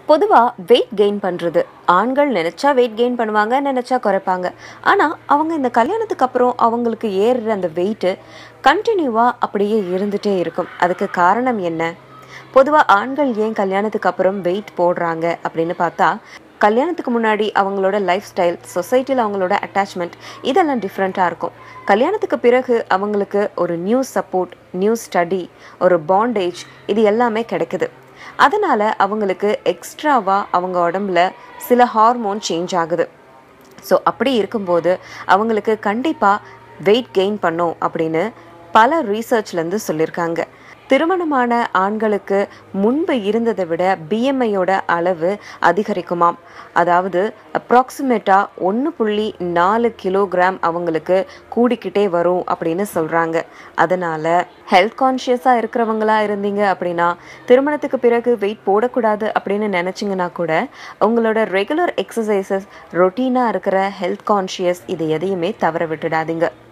பொதுவாக weight gain பண்ணுறது ஆண்கள் நினச்சா வெயிட் கெயின் பண்ணுவாங்க நினச்சா குறைப்பாங்க ஆனால் அவங்க இந்த கல்யாணத்துக்கு அப்புறம் அவங்களுக்கு ஏறுற அந்த வெயிட்டு கண்டினியூவாக அப்படியே இருந்துகிட்டே இருக்கும் அதுக்கு காரணம் என்ன பொதுவாக ஆண்கள் ஏன் கல்யாணத்துக்கு அப்புறம் வெயிட் போடுறாங்க அப்படின்னு பார்த்தா கல்யாணத்துக்கு முன்னாடி அவங்களோட லைஃப் ஸ்டைல் சொசைட்டியில் அவங்களோட அட்டாச்மெண்ட் இதெல்லாம் டிஃப்ரெண்ட்டாக இருக்கும் கல்யாணத்துக்கு பிறகு அவங்களுக்கு ஒரு நியூ சப்போர்ட் நியூ ஸ்டடி ஒரு பாண்டேஜ் இது எல்லாமே கிடைக்குது அதனால் அவங்களுக்கு எக்ஸ்ட்ராவாக அவங்க உடம்புல சில ஹார்மோன் சேஞ்ச் ஆகுது ஸோ அப்படி இருக்கும்போது அவங்களுக்கு கண்டிப்பாக வெயிட் கெயின் பண்ணும் அப்படின்னு பல ரீசர்ச்லேருந்து சொல்லியிருக்காங்க திருமணமான ஆண்களுக்கு முன்பு இருந்ததை விட பிஎம்ஐயோட அளவு அதிகரிக்குமாம் அதாவது அப்ராக்சிமேட்டாக ஒன்று புள்ளி நாலு கிலோகிராம் அவங்களுக்கு கூடிக்கிட்டே வரும் அப்படின்னு சொல்கிறாங்க அதனால் ஹெல்த் கான்ஷியஸாக இருக்கிறவங்களா இருந்தீங்க அப்படின்னா திருமணத்துக்கு பிறகு வெயிட் போடக்கூடாது அப்படின்னு நினச்சிங்கன்னா கூட உங்களோட ரெகுலர் எக்ஸசைசஸ் ரொட்டீனாக இருக்கிற ஹெல்த் கான்ஷியஸ் இது எதையுமே தவற விட்டுடாதீங்க